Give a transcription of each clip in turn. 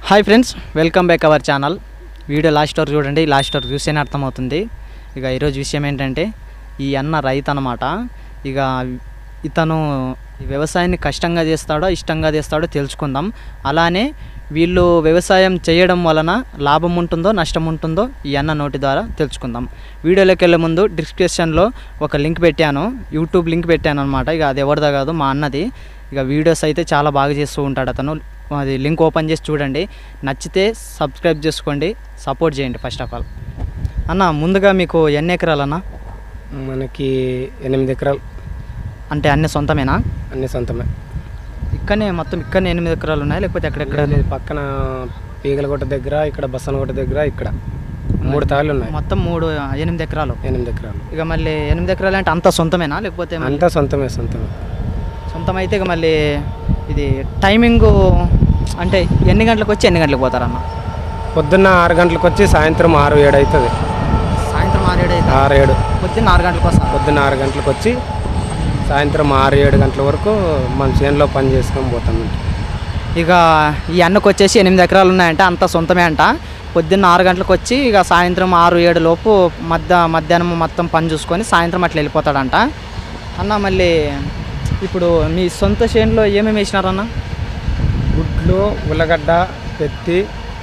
Hi friends welcome back our channel video last వరకు చూడండి last వరకు చూస్తేనే అర్థమవుతుంది ఇక ఈరోజు విషయం ఏంటంటే ఈ అన్న రైతు అనమాట ఇక ఇతను ఈ వ్యవసాయాన్ని కష్టంగా చేస్తాడో ఇష్టంగా చేస్తాడో తెలుసుకుందాం అలానే వీళ్ళు వ్యవసాయం చేయడం వలన లాభం ఉంటుందో నష్టం ఉంటుందో ఈ అన్న నోటి ద్వారా తెలుసుకుందాం వీడియోలోకి వెళ్ళే ముందు డిస్క్రిప్షన్లో ఒక లింక్ పెట్టాను యూట్యూబ్ లింక్ పెట్టాను అనమాట ఇక అది ఎవరిదో కాదు మా అన్నది ఇక వీడియోస్ అయితే చాలా బాగా చేస్తూ ఉంటాడు అతను అది లింక్ ఓపెన్ చేసి చూడండి నచ్చితే సబ్స్క్రైబ్ చేసుకోండి సపోర్ట్ చేయండి ఫస్ట్ ఆఫ్ ఆల్ అన్న ముందుగా మీకు ఎన్ని ఎకరాలు అన్న మనకి ఎనిమిది ఎకరాలు అంటే అన్ని సొంతమేనా అన్ని సొంతమే ఇక్కడనే మొత్తం ఇక్కడనే ఎనిమిది ఎకరాలు ఉన్నాయి లేకపోతే ఎక్కడెక్కడ ఇక్కడ పక్కన పీగలగుట్ట దగ్గర ఇక్కడ బస్సనగుట్ట దగ్గర ఇక్కడ మూడు తాళ్ళు ఉన్నాయి మొత్తం మూడు ఎనిమిది ఎకరాలు ఎనిమిది ఎకరాలు ఇక మళ్ళీ ఎనిమిది ఎకరాలు అంటే అంతా సొంతమేనా లేకపోతే మళ్ళీ అంతా సొంతమే సొంతమే సొంతం అయితే ఇక మళ్ళీ ఇది టైమింగ్ అంటే ఎన్ని గంటలకు వచ్చి ఎన్ని గంటలకు పోతారన్న పొద్దున్న ఆరు గంటలకు వచ్చి సాయంత్రం ఆరు ఏడు అవుతుంది సాయంత్రం ఆరు ఏడు అయితే ఆరు ఏడు పొద్దున్న ఆరు గంటలకు వస్తారు పొద్దున్న ఆరు గంటలకు వచ్చి సాయంత్రం ఆరు ఏడు గంటల వరకు మన చేనులో పని చేసుకొని పోతాం ఇక ఈ అన్నకు వచ్చేసి ఎనిమిది ఎకరాలు ఉన్నాయంట అంత సొంతమే అంట పొద్దున్న ఆరు గంటలకు వచ్చి ఇక సాయంత్రం ఆరు ఏడు లోపు మధ్య మధ్యాహ్నం మొత్తం పని చూసుకొని సాయంత్రం అట్లా వెళ్ళిపోతాడంట అన్న మళ్ళీ ఇప్పుడు మీ సొంత చేనులో ఏమేమి వేసినారన్న గుడ్లు ఉల్లగడ్డ పెత్తి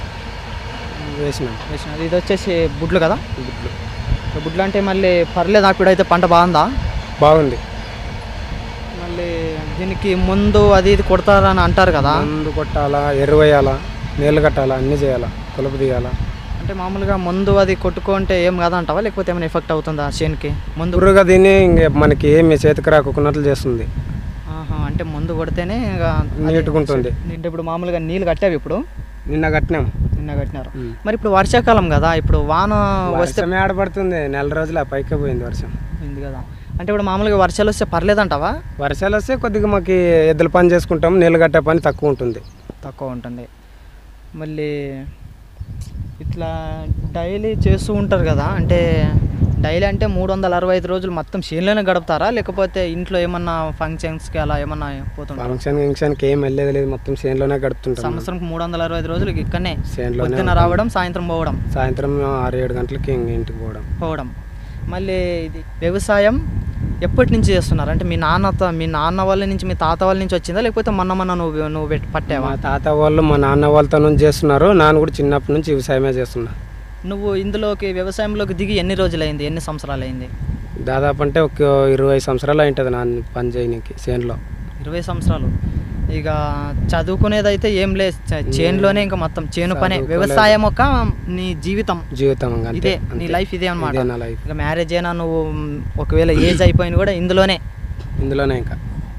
వేసినాం వేసినారు ఇది వచ్చేసి బుడ్లు కదా గుడ్లు బుడ్లు అంటే మళ్ళీ పర్లేదు అప్పుడైతే పంట బాగుందా బాగుంది మళ్ళీ దీనికి ముందు అది ఇది కొడతారని అంటారు కదా మందు కొట్టాలా ఎరువేయాలా నీళ్ళు కట్టాలా అన్నీ చేయాలా కొలుపు తీయాలా అంటే మామూలుగా ముందు అది కొట్టుకుంటే ఏం కాదంటావా లేకపోతే ఏమైనా ఎఫెక్ట్ అవుతుందా చేనుకి ముందు పురుగా దీన్ని ఇంక మనకి ఏమి చేతికి రాకున్నట్లు చేస్తుంది ఆహా, అంటే ముందు కొడితేనే ఇక నీట్గా ఉంటుంది అంటే ఇప్పుడు మామూలుగా నీళ్ళు కట్టావు ఇప్పుడు నిన్న కట్టినాం నిన్న కట్టినారు మరి ఇప్పుడు వర్షాకాలం కదా ఇప్పుడు వాన వస్తే వర్షం ఆడపడుతుంది నెల రోజులు ఆ పైకే పోయింది వర్షం ఉంది కదా అంటే ఇప్పుడు మామూలుగా వర్షాలు వస్తే పర్లేదంటావా వర్షాలు వస్తే కొద్దిగా మాకు ఎద్దుల పని చేసుకుంటాం నీళ్ళు కట్టే పని తక్కువ ఉంటుంది తక్కువ ఉంటుంది మళ్ళీ ఇట్లా డైలీ చేస్తూ ఉంటారు కదా అంటే డైలీ అంటే మూడు వందల అరవై ఐదు రోజులు మొత్తం చేనులోనే గడుపుతారా లేకపోతే ఇంట్లో ఏమన్నా ఫంక్షన్స్కి అలా ఏమన్నా పోతుంటారా ఫంక్షన్ గింక్షన్కి ఏం వెళ్ళేది లేదు మొత్తం చేనులోనే గడుపుతుంటాం సంవత్సరంకి మూడు వందల అరవై ఐదు రోజులు ఇక్కడనే చేనులోనే పొద్దున్న రావడం సాయంత్రం పోవడం సాయంత్రం ఆరు ఏడు గంటలకి ఇంక ఇంటికి పోవడం పోవడం మళ్ళీ ఇది వ్యవసాయం ఎప్పటి నుంచి చేస్తున్నారు అంటే మీ నాన్నతో మీ నాన్న వాళ్ళ నుంచి మీ తాత వాళ్ళ నుంచి వచ్చిందా లేకపోతే మొన్న మొన్న నువ్వు నువ్వు పెట్టి పట్టావా మా తాత వాళ్ళు మా నాన్న వాళ్ళతో నుంచి చేస్తున్నారు నాన్న కూడా చిన్నప్పటి నుంచి వ్యవసాయమే చేస్తున్నా నువ్వు ఇందులోకి వ్యవసాయంలోకి దిగి ఎన్ని రోజులైంది ఎన్ని సంవత్సరాలు అయింది దాదాపు అంటే ఒక ఇరవై సంవత్సరాలు అయింటుంది నాన్న పని చేయనీకి చేనులో ఇరవై సంవత్సరాలు ఇక చదువుకునేది అయితే ఏం లేదు చ- చేనులోనే ఇంకా మొత్తం చేను పనే చదువుకోలేదు. వ్యవసాయం ఒక నీ జీవితం జీవితం ఇంక అంతే, ఇదే అంతే. నీ లైఫ్ ఇదే అనమాట ఇదే నా లైఫ్ ఇక మ్యారేజ్ అయినా నువ్వు మ్, ఒకవేళ ఏజ్ అయిపోయిన కూడా ఇందులోనే ఇందులోనే ఇంకా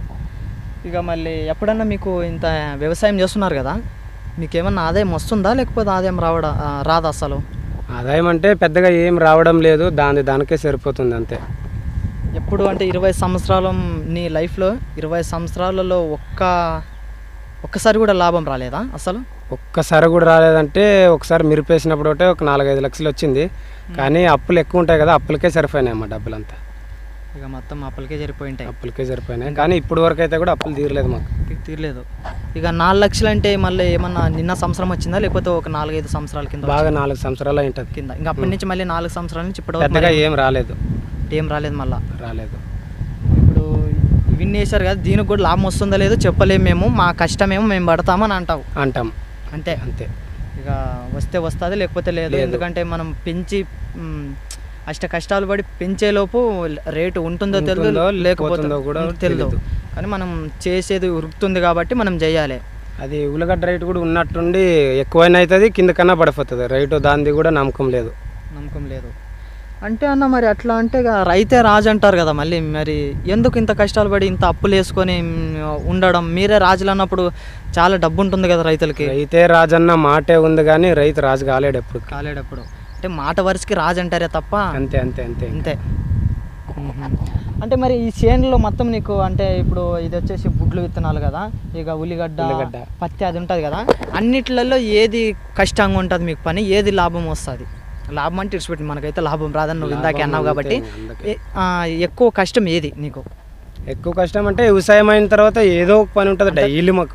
ఇక మళ్ళీ ఎప్పుడన్నా మీకు ఇంత వ్యవసాయం చేస్తున్నారు కదా మీకు ఏమన్నా ఆదాయం వస్తుందా లేకపోతే ఆదాయం రావడా ఆ, రాదా అసలు ఆదాయం అంటే పెద్దగా ఏం రావడం లేదు దాని దానికే సరిపోతుంది అంతే ఎప్పుడు అంటే ఇరవై సంవత్సరాల నీ లైఫ్లో ఇరవై సంవత్సరాలలో ఒక్క ఒక్కసారి కూడా లాభం రాలేదా అసలు ఒక్కసారి కూడా రాలేదంటే ఒకసారి మిరిపేసినప్పుడు ఒకటే ఒక నాలుగైదు లక్షలు వచ్చింది కానీ అప్పులు ఎక్కువ ఉంటాయి కదా అప్పులకే సరిపోయినాయి అమ్మ డబ్బులంతా ఇక మొత్తం అప్పటికే జరిపోయి ఉంటాయి అప్పులకే సరిపోయినాయి కానీ ఇప్పుడు వరకు అయితే కూడా అప్పులు తీరలేదు మాకు తీ- తీరలేదు ఇక నాలుగు లక్షలు అంటే మళ్ళీ ఏమన్నా నిన్న సంవత్సరం వచ్చిందా లేకపోతే ఒక నాలుగైదు సంవత్సరాల కింద బాగా నాలుగు సంవత్సరాలు అయి ఉంటుంది కింద ఇంకా అప్పటి నుంచి మళ్ళీ నాలుగు సంవత్సరాల నుంచి ఇప్పటి వరకు పెద్దగా ఏం రాలేదు మరి ఏం రాలేదు మళ్ళీ రాలేదు ఇప్పుడు విన్ చేశారు కదా దీనికి కూడా లాభం వస్తుందో లేదో చెప్పలేము మేము మా కష్టమేమో మేము పడతామని అంటావు అంటాం అంతే అంతే ఇక వస్తే వస్తుంది లేకపోతే లేదు లేదు. ఎందుకంటే మనం పెంచి మ్, అష్ట కష్టాలు పడి పెంచేలోపు రేటు ఉంటుందో తెలియదు ఉంటుందో లేకపోతుందో పోతుందో కూడా కూడా తెలియదు తెలీదు. కానీ మనం చేసేది ఉరుకుతుంది కాబట్టి మనం చేయాలి అది ఉల్లగడ్డ రైట్ కూడా ఉన్నట్టుండి ఎక్కువైనా అవుతుంది కింద కన్నా పడిపోతుంది రైటు దానిది కూడా నమ్మకం లేదు నమ్మకం లేదు అంటే అన్న మరి అట్లా అంటే ఇక రైతే రాజు అంటారు కదా మళ్ళీ మరి ఎందుకు ఇంత కష్టాలు పడి ఇంత అప్పులు వేసుకొని మ్, ఉండడం మీరే రాజులు అన్నప్పుడు చాలా డబ్బు ఉంటుంది కదా రైతులకి రైతే రాజన్న మాటే ఉంది కానీ రైతు రాజు కాలేడు ఎప్పుడు కాలేటప్పుడు అంటే మాట వరుసకి రాజు అంటారే తప్ప అంతే అంతే అంతే అంతే మ్మ్. అంటే మరి ఈ చేనులో మొత్తం నీకు అంటే ఇప్పుడు ఇది వచ్చేసి బుడ్లు విత్తనాలు కదా ఇక ఉల్లిగడ్డ ఉల్లిగడ్డ. పత్తి అది ఉంటుంది కదా అన్నిట్లలో ఏది కష్టంగా ఉంటుంది మీకు పని ఏది లాభం వస్తుంది లాభం అంటే ఇడిచిపెట్టి మనకైతే లాభం రాదని నువ్వు ఇందాకే లాభం అన్నావు కాబట్టి అంతే, అందుకే. ఏ- ఆ, ఎక్కువ కష్టం ఏది నీకు ఎక్కువ కష్టం అంటే వ్యవసాయం అయిన తర్వాత ఏదో ఒక పని ఉంటుంది డైలీ మాకు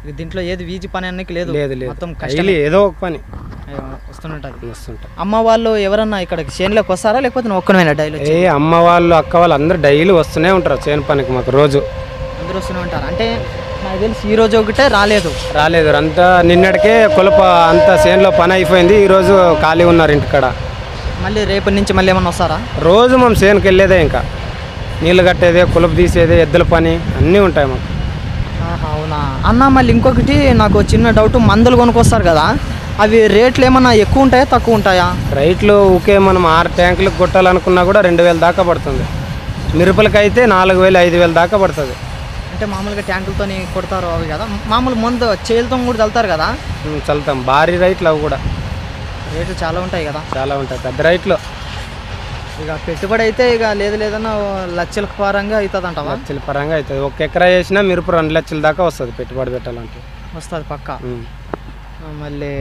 ఇక దీంట్లో ఏది వీజి పని అన్నకి లేదు లేదు లేదు మొత్తం కష్టం డైలీ ఏదో ఒక పని వస్తుంటుంది వస్తుంటాం అమ్మ వాళ్ళు ఎవరన్నా ఇక్కడ చేనులోకి వస్తారా లేకపోతే నువ్వు ఒక్కడమేనా డైలీ ఏ అమ్మ వాళ్ళు అక్క వాళ్ళు అందరూ డైలీ వస్తూనే ఉంటారు చేను పనికి మాకు రోజు అందరూ వస్తూనే ఉంటారు అంటే నాకు తెలిసి ఈ రోజు ఒకటే రాలేదు రాలేదు అంతా నిన్నటికే కొలప అంతా చేనులో పని అయిపోయింది ఈ రోజు ఖాళీ ఉన్నారు ఇంటికాడ మళ్ళీ రేపటి నుంచి మళ్ళీ ఏమన్నా వస్తారా రోజు మేము చేనుకి వెళ్ళేదే ఇంకా నీళ్ళు కట్టేదే కులపు తీసేదే ఎద్దుల పని అన్నీ ఉంటాయి మాకు ఆహా, అవునా అన్న మళ్ళీ ఇంకొకటి నాకు చిన్న డౌట్ మందులు కొనుక్కొస్తారు కదా అవి రేట్లు ఏమన్నా ఎక్కువ ఉంటాయా తక్కువ ఉంటాయా రైట్లు ఊకే మనం ఆరు ట్యాంకులకు కొట్టాలనుకున్నా కూడా రెండు వేల దాకా పడుతుంది మిరపలకైతే నాలుగు వేలు ఐదు వేలు దాకా పడుతుంది అంటే మామూలుగా ట్యాంకులతో కొడతారు అవి కదా మామూలు మందు చేతులతో కూడా చల్లుతారు కదా ఉమ్, చల్లుతాం భారీ రైట్లు అవి కూడా రేట్లు చాలా ఉంటాయి కదా చాలా ఉంటాయి పెద్ద రైట్లు ఇక పెట్టుబడి అయితే ఇక లేదు లేదన్నా ఓ లక్షల పరంగా అవుతుంది అంటావా లక్షల పరంగా అవుతుంది ఒక ఎకరా వేసినా మిరప రెండు లక్షల దాకా వస్తుంది పెట్టుబడి పెట్టాలంటే వస్తుంది పక్క ఉమ్. మళ్ళీ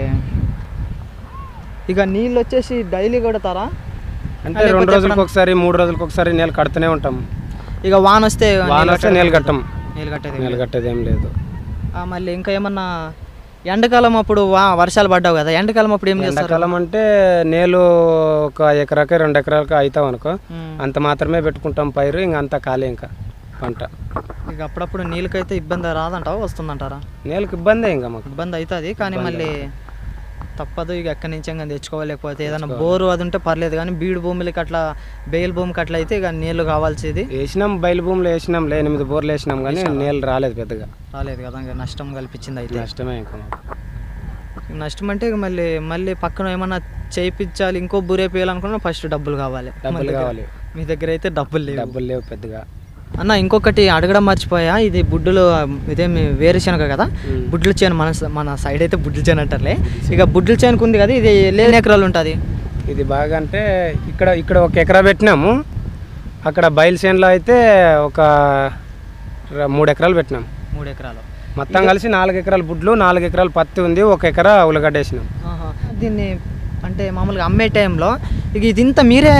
ఇక నీళ్ళు వచ్చేసి డైలీ కొడతారా అంటే రెండు రోజులకు ఒకసారి మూడు రోజులకు ఒకసారి నీళ్ళు కడుతూనే ఉంటాం ఇక వాన వస్తే వాన వస్తే నీళ్ళు కట్టం నీళ్ళు కట్టేది నీళ్ళు కట్టేది ఏం లేదు ఆ, మళ్ళీ ఇంకా ఏమన్నా ఎండాకాలం అప్పుడు వా వర్షాలు పడ్డావు కదా ఎండాకాలం అప్పుడు ఏం చేస్తారు ఎండాకాలం అంటే నేలు ఒక ఎకరాకి రెండు ఎకరాలకి అవుతాం అనుకో ఉమ్. అంత మాత్రమే పెట్టుకుంటాం పైరు ఇంక అంతా ఖాళీ ఇంకా పంట ఇక అప్పుడప్పుడు నీళ్ళకైతే ఇబ్బంది రాదంటావా వస్తుందంటారా నేలకు ఇబ్బందే ఇంకా మాకు ఇబ్బంది అవుతుంది కానీ మళ్ళీ తప్పదు ఇక ఎక్కడి నుంచి ఇంకా తెచ్చుకోవాలి లేకపోతే ఏదైనా బోరు అది ఉంటే పర్లేదు కానీ బీడు భూములకి అట్లా బేల్ భూమికి అట్లా అయితే ఇక నీళ్ళు కావాల్సింది వేసినాం బయలు భూములు వేసినాం లే ఎనిమిది బోర్లు వేసినాం కానీ నీళ్ళు రాలేదు పెద్దగా రాలేదు కదా ఇంకా నష్టం కల్పించింది అయితే నష్టమే ఇంకా మాకు నష్టం అంటే ఇక మళ్ళీ మళ్ళీ పక్కన ఏమన్నా చేయించాలి ఇంకో బూరే పేయాలనుకున్నా ఫస్ట్ డబ్బులు కావాలి డబ్బులు మన దగ్గర- కావాలి మీ దగ్గర అయితే డబ్బులు లేవు డబ్బులు లేవు పెద్దగా అన్న ఇంకొకటి అడగడం మర్చిపోయా ఇది బుడ్డులు ఇదేమి వేరుశనగ కదా ఉమ్. బుడ్ల చేను మన స- మన సైడ్ అయితే బుడ్ల చేను అంటారులే ఇక బుడ్ల చేనుకు ఉంది కదా ఇది లేని ఎకరాలు ఉంటుంది ఇది బాగా అంటే ఇక్కడ ఇక్కడ ఒక ఎకరా పెట్టినాము అక్కడ బయలుసేనులో అయితే ఒక ర- మూడు ఎకరాలు పెట్టినాం మూడు ఎకరాలు మొత్తం కలిసి నాలుగు ఎకరాలు బుడ్లు నాలుగు ఎకరాలు పత్తి ఉంది ఒక ఎకరా ఉల్లగడ్డ వేసినాం ఆహా. దీన్ని అంటే మామూలుగా అమ్మే టైంలో ఇక ఇది ఇంత మీరే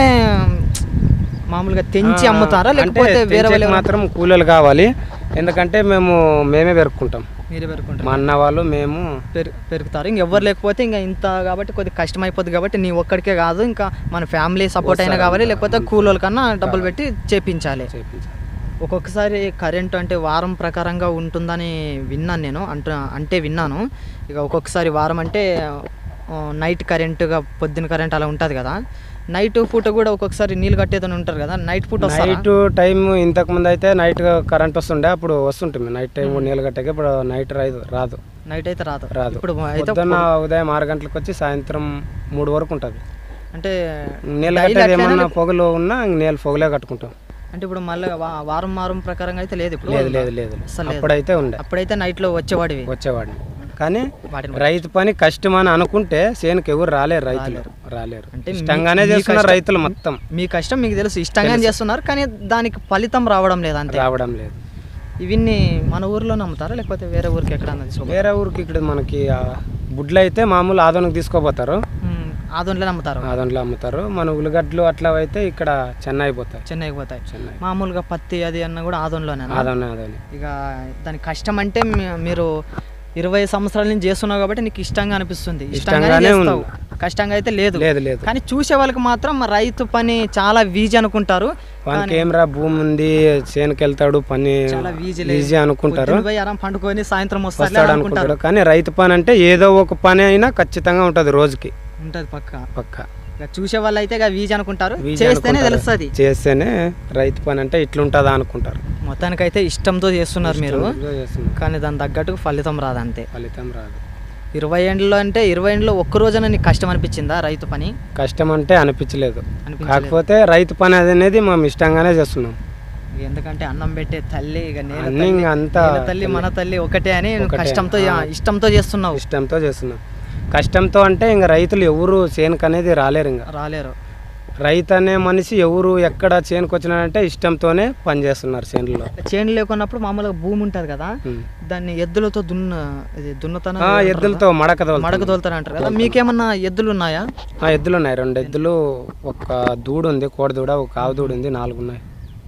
మామూలుగా తెంచి అమ్ముతారా అంటే లేకపోతే వేరే తెంచేకి వాళ్ళు మాత్రం కూలీలు కావాలి ఎందుకంటే మేము మేమే పెరుక్కుంటాం మీరే పెరుకుంటారు మా అన్న వాళ్ళు మేము పెరు పెరుగుతారు ఇంకెవ్వరు లేకపోతే ఇంకా ఇంత కాబట్టి కొద్దిగా కష్టం అయిపోద్ది కాబట్టి నీ ఒక్కడికే కాదు ఇంకా మన ఫ్యామిలీ సపోర్ట్ అయినా కావాలి లేకపోతే కూలోళ్ళ కన్నా డబ్బులు పెట్టి చేపించాలి చేయించాలి ఒక్కొక్కసారి కరెంట్ అంటే వారం ప్రకారంగా ఉంటుందని విన్నాను నేను అంట అంటే విన్నాను ఇక ఒక్కొక్కసారి వారం అంటే ఆ, నైట్ కరెంటుగా పొద్దున కరెంట్ అలా ఉంటుంది కదా నైట్ పూట కూడా ఒక్కొక్కసారి నీళ్ళు కట్టేదని ఉంటారు కదా నైట్ పూట వస్తారా నైట్ టైం ఇంతకు ముందు అయితే నైట్ కరెంట్ వస్తుండే అప్పుడు వస్తుంటుంది నైట్ టైం కూడా నీళ్ళు కట్టాక ఇప్పుడు నైట్ రాదు రాదు నైట్ అయితే రాదు రాదు ఇప్పుడు అయితే పొద్దున్న ఉదయం ఆరు గంటలకు వచ్చి సాయంత్రం మూడు వరకు ఉంటుంది అంటే నీళ్ళు daily కట్టేది అట్లనే ఏమన్నా పొగలు ఉన్నా ఇంక నీళ్ళు పొగలే కట్టుకుంటాం అంటే ఇప్పుడు మళ్ళీ వా- వారం వారం ప్రకారంగా అయితే లేదు ఇప్పుడు లేదు లేదు లేదు అసలు లేదు. అప్పుడైతే ఉండే అప్పుడైతే నైట్లో వచ్చేవాడివి వచ్చేవాడిని కానీ వాటిని రైతు పని కష్టం అని అనుకుంటే చేనుకి ఎవరు రాలేరు రైతులు రాలేరు అంటే మీ- ఇష్టంగానే మీ చేస్తున్నారు కష్టం- రైతులు మొత్తం మీ కష్టం మీకు తెలుసు ఇష్టంగా చేస్తున్నారు కానీ దానికి ఫలితం రావడం లేదు అంతే రావడం లేదు ఇవన్నీ మన ఊర్లో నమ్ముతారా లేకపోతే వేరే ఊరికి ఎక్కడన్నా తీసుకో వేరే ఊరికి ఇక్కడ మనకి ఆ బుడ్లు అయితే మామూలు ఆదోనికి తీసుకోపోతారు ఆదోన్లో నమ్ముతారు ఆదోన్లో అమ్ముతారు మన ఉల్లిగడ్డలు అట్లా అయితే ఇక్కడ చెన్నై పోతాయి చెన్నైకి పోతాయి చెన్నై మామూలుగా పత్తి అది అన్న కూడా ఆదోన్లోనే ఆదోనే ఆదోని ఇక దాని కష్టం అంటే మీ- మీరు ఇరవై సంవత్సరాల నుంచి చేస్తున్నావు కాబట్టి నీకు ఇష్టంగా అనిపిస్తుంది ఇష్టంగానే ఇష్టంగానే చేస్తావు కష్టంగా అయితే లేదు లేదు లేదు కానీ చూసే వాళ్ళకి మాత్రం రైతు పని చాలా వీజీ అనుకుంటారు వానికి ఏమరా భూమి ఉంది చేనుకి వెళ్తాడు పని చాలా ఈజీ ఈజీ అనుకుంటారు పొద్దున్న పోయి ఆరాం పండుకొని సాయంత్రం వస్తాడు వస్తాడు అనుకుంటాడు కానీ రైతు పని అంటే ఏదో ఒక పని అయినా ఖచ్చితంగా ఉంటుంది రోజుకి ఉంటది పక్క పక్క ఇక చూసే వాళ్ళు అయితే ఇక వీజీ అనుకుంటారు వీజీ చేస్తేనే అనుకుంటారు. తెలుస్తుంది చేస్తేనే రైతు పని అంటే ఇట్లుంటుందా అనుకుంటారు మొత్తానికైతే ఇష్టంతో చేస్తున్నారు మీరు ఇదిగో చేస్తున్నాం. కానీ దాని తగ్గట్టు ఫలితం రాదంతే ఫలితం రాదు ఇరవై ఏండ్లో అంటే ఇరవై ఏండ్లో ఒక్క రోజున నీకు కష్టం అనిపించిందా రైతు పని కష్టం అంటే అనిపించలేదు అనిపించలేదు. కాకపోతే రైతు పని అనేది మేము ఇష్టంగానే చేస్తున్నాం ఎందుకంటే అన్నం పెట్టే తల్లి ఇక నేల అన్నీ తల్లి, ఇంక అంతా నేల తల్లి మన తల్లి ఒకటే అని నువ్వు ఒకటే. కష్టంతో ఆ. ఇష్టంతో చేస్తున్నావు ఇష్టంతో చేస్తున్నాం కష్టంతో అంటే ఇంకా రైతులు ఎవరు చేనుకు అనేది రాలేరు ఇంకా రాలేరు రైతు అనే మనిషి ఎవరు ఎక్కడ చేనుకు వచ్చినాడంటే ఇష్టంతోనే పని చేస్తున్నారు చేనులో చేను లేకున్నప్పుడు మామూలుగా భూమి ఉంటుంది కదా ఉం. దాన్ని ఎద్దులతో దున్న ఇది దున్నతన ఆ, ఎద్దులతో మడక తోలుతాం. మడక తోలుతారు అంటారు కదా మీకేమన్నా ఎద్దులు ఉన్నాయా ఆ, ఎద్దులు ఉన్నాయి రెండు ఎద్దులు ఒక దూడు ఉంది కోడి దూడ ఒక ఆవు దూడ ఉంది నాలుగు ఉన్నాయి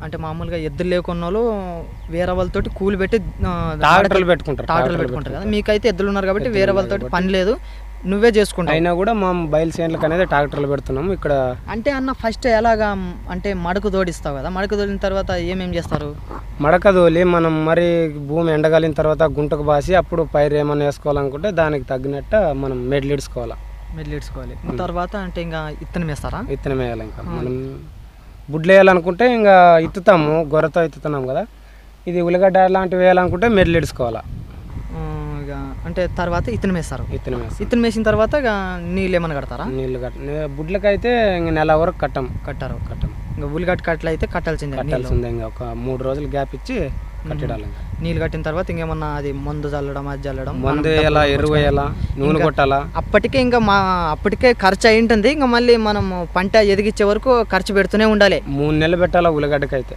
అంటే మామూలుగా ఎద్దులు లేకున్న వాళ్ళు వేరే వాళ్ళతోటి కూలి పెట్టి ఆ, ట్రాక్టర్లు పెట్టుకుంటారు ట్రాక్టర్లు ట్రాక్టర్లు పెట్టుకుంటారు కదా మీకైతే ఎద్దులు ఉన్నారు కాబట్టి వేరే వాళ్ళతోటి పని లేదు నువ్వే చేసుకుంటావు అయినా కూడా మా బయలు చేనులకు అనేది ట్రాక్టర్లు పెడుతున్నాము ఇక్కడ అంటే అన్న ఫస్ట్ ఎలాగా అంటే మడకు తోడిస్తావు కదా మడకు తోడిన తర్వాత ఏమేం చేస్తారు మడక తోలి మనం మరి భూమి ఎండగలిన తర్వాత గుంటకు బాసి అప్పుడు పైరు ఏమైనా వేసుకోవాలనుకుంటే దానికి తగ్గినట్టు మనం మెడ్లు ఇడుచుకోవాలి మెడ్లు ఇడ్చుకోవాలి తర్వాత అంటే ఇంకా ఇత్తనం వేస్తారా విత్తనం వేయాలి ఇంకా మనం బుడ్లు వేయాలనుకుంటే ఇంకా ఇత్తుతాము గొర్రెతో ఇత్తుతున్నాం కదా ఇది ఉల్లిగడ్డ లాంటివి వేయాలనుకుంటే మెడ్లు ఇడుచుకోవాలి ఆ, ఇక అంటే తర్వాత ఇత్తనం వేస్తారు విత్తనం వేస్తాం ఇత్తనం వేసిన తర్వాత ఇక నీళ్ళు ఏమైనా కడతారా నీళ్ళు కట్ట బుడ్లకైతే ఇంక నెల వరకు కట్టం కట్టారు కట్టం ఇంకా ఉల్లిగడ్డ కట్టలు అయితే కట్టాల్సిందే నీళ్ళు కట్టాల్సిందే ఇంకా ఒక మూడు రోజులు గ్యాప్ ఇచ్చి కట్టడాలి ఇంకా నీళ్ళు కట్టిన తర్వాత ఇంకేమన్నా అది మందు చల్లడం అది చల్లడం మందు వేయాలా ఎరువు వేయాలా నూనె కొట్టాలా అప్పటికే ఇంకా మా అప్పటికే ఖర్చు అయి ఉంటుంది ఇంకా మళ్ళీ మనం పంట ఎదిగించే వరకు ఖర్చు పెడుతూనే ఉండాలి మూడు నెలలు పెట్టాలా ఉల్లిగడ్డకైతే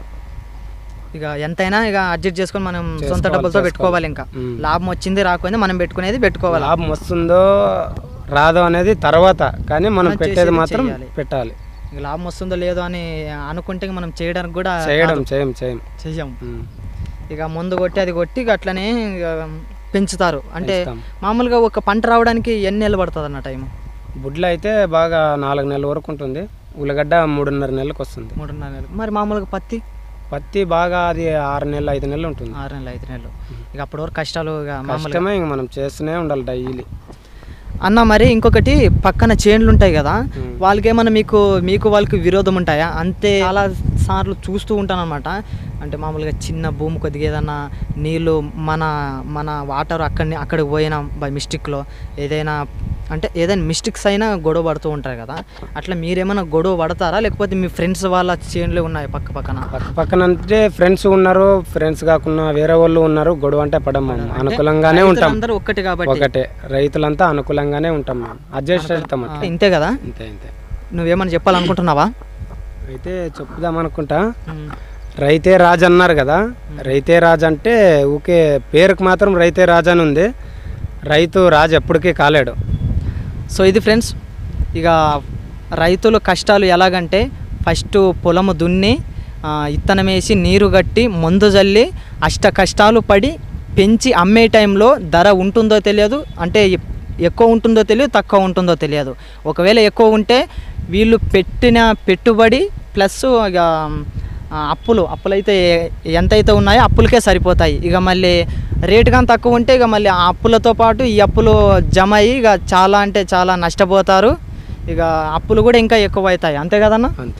ఇక ఎంతైనా ఇక అడ్జస్ట్ చేసుకొని మనం సొంత చేసుకోవాలి, డబ్బులతో చేసుకోవాలి. పెట్టుకోవాలి ఇంకా ఉమ్. లాభం వచ్చింది రాకపోయింది మనం పెట్టుకునేది పెట్టుకోవాలి లాభం వస్తుందో రాదో అనేది తర్వాత కానీ మనం మనం పెట్టేది చేసేది మాత్రం చెయ్యాలి. పెట్టాలి ఇక లాభం వస్తుందో లేదో అని అనుకుంటే ఇంక మనం చేయడానికి కూడా చేయడం చేయం చేయం చెయ్యం ఉమ్. ఇక ముందు కొట్టి అది కొట్టి ఇక అట్లనే ఇక పెంచుతారు అంటే పెంచుతాం. మామూలుగా ఒక పంట రావడానికి ఎన్ని నెలలు పడుతుంది అన్న టైం బుడ్లు అయితే బాగా నాలుగు నెలల వరకు ఉంటుంది ఉల్లిగడ్డ మూడున్నర నెలలకు వస్తుంది మూడున్నర నెలలు మరి మామూలుగా పత్తి పత్తి బాగా అది ఆరు నెలలు ఐదు నెలలు ఉంటుంది ఆరు నెలలు ఐదు నెలలు ఇక అప్పటి వరకు కష్టాలు ఇక మామూలుగా కష్టమే ఇంక మనం చేస్తూనే ఉండాలి డైలీ అన్న మరి ఇంకొకటి పక్కన చేన్లు ఉంటాయి కదా ఉమ్. వాళ్ళకి ఏమన్నా మీకు మీకు వాళ్ళకి విరోధం ఉంటాయా అంతే చాలా సార్లు చూస్తూ ఉంటాను అనమాట అంటే మామూలుగా చిన్న భూమి కొద్దిగా ఏదన్నా నీళ్ళు మన మన వాటర్ అక్కడిని అక్కడికి పోయినా బై మిస్టేక్లో ఏదైనా అంటే ఏదైనా మిస్టేక్స్ అయినా గొడవ పడుతూ ఉంటారు కదా అట్లా మీరేమైనా గొడవ పడతారా లేకపోతే మీ ఫ్రెండ్స్ వాళ్ళ చేన్లు ఉన్నాయి పక్క పక్కన పక్క పక్కన అంటే ఫ్రెండ్స్ ఉన్నారు ఫ్రెండ్స్ కాకుండా వేరే వాళ్ళు ఉన్నారు గొడవ అంటే పడం మేము అనుకూలంగానే ఉంటాం అందరూ ఒక్కటి కాబట్టి ఒకటే రైతులంతా అనుకూలంగానే ఉంటాం మేము అడ్జస్ట్ అవుతాం అట్లా ఇంతే కదా అంతే అంతే నువ్వేమన్నా చెప్పాలనుకుంటున్నావా అయితే చెప్పుదాం అనుకుంటా రైతే రాజు అన్నారు కదా రైతే రాజు అంటే ఊకే పేరుకు మాత్రం రైతే రాజు అని ఉంది రైతు రాజు ఎప్పటికీ కాలేడు సో ఇది ఫ్రెండ్స్ ఇక రైతుల కష్టాలు ఎలాగంటే ఫస్ట్ పొలము దున్ని ఆ, ఇత్తనం వేసి నీరు కట్టి మందు జల్లి అష్ట కష్టాలు పడి పెంచి అమ్మే టైంలో ధర ఉంటుందో తెలియదు అంటే ఎ- ఎక్కువ ఉంటుందో తెలియదు తక్కువ ఉంటుందో తెలియదు ఒకవేళ ఎక్కువ ఉంటే వీళ్ళు పెట్టిన పెట్టుబడి ప్లస్ ఇక ఆ, అప్పులు అప్పులైతే ఏ- ఎంతైతే ఉన్నాయో అప్పులకే సరిపోతాయి ఇక మళ్ళీ రేటు కానీ తక్కువ ఉంటే ఇక మళ్ళీ ఆ అప్పులతో పాటు ఈ అప్పులు జమ అయ్యి ఇక చాలా అంటే చాలా నష్టపోతారు ఇక అప్పులు కూడా ఇంకా ఎక్కువ అవుతాయి అంతే కదన్నా అంతే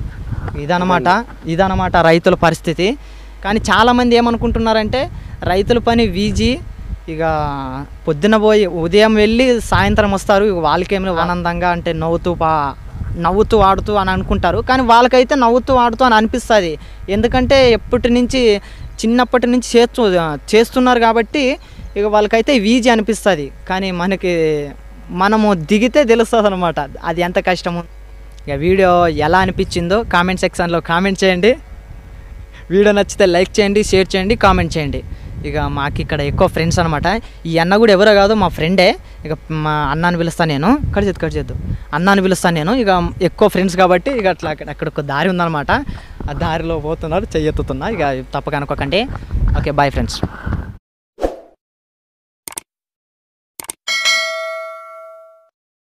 ఇదనమాట ఇదనమాట రైతుల పరిస్థితి కానీ చాలామంది ఏమనుకుంటున్నారంటే రైతుల పని వీజీ ఇక పొద్దున పోయి ఉదయం వెళ్ళి సాయంత్రం వస్తారు ఇక వాళ్ళకేమైనా ఆనందంగా అంటే నవ్వుతూ పా నవ్వుతూ ఆడుతూ అని అనుకుంటారు కానీ వాళ్ళకైతే నవ్వుతూ ఆడుతూ అని అనిపిస్తుంది ఎందుకంటే ఎప్పటి నుంచి చిన్నప్పటి నుంచి చేస్తూ చేస్తున్నారు కాబట్టి ఇక వాళ్ళకైతే వీజీ అనిపిస్తుంది కానీ మనకి మనము దిగితే తెలుస్తుంది అనమాట అది ఎంత కష్టము ఇక వీడియో ఎలా అనిపించిందో కామెంట్ సెక్షన్లో కామెంట్ చేయండి వీడియో నచ్చితే లైక్ చేయండి షేర్ చేయండి కామెంట్ చేయండి ఇక మాకు ఇక్కడ ఎక్కువ ఫ్రెండ్స్ అనమాట ఈ అన్న కూడా ఎవరో కాదు మా ఫ్రెండే ఇక మా అన్నాన్ని పిలుస్తాను నేను కట్ చేద్దు కట్ చేద్దు అన్నాన్ని పిలుస్తాను నేను ఇక ఎక్కువ ఫ్రెండ్స్ కాబట్టి ఇక అట్లా అక్కడ అక్కడ ఒక దారి ఉందన్నమాట ఆ దారిలో పోతున్నారు చెయ్యెత్తుతున్నా ఇక తప్పక అనుకోకండి ఓకే బాయ్ ఫ్రెండ్స్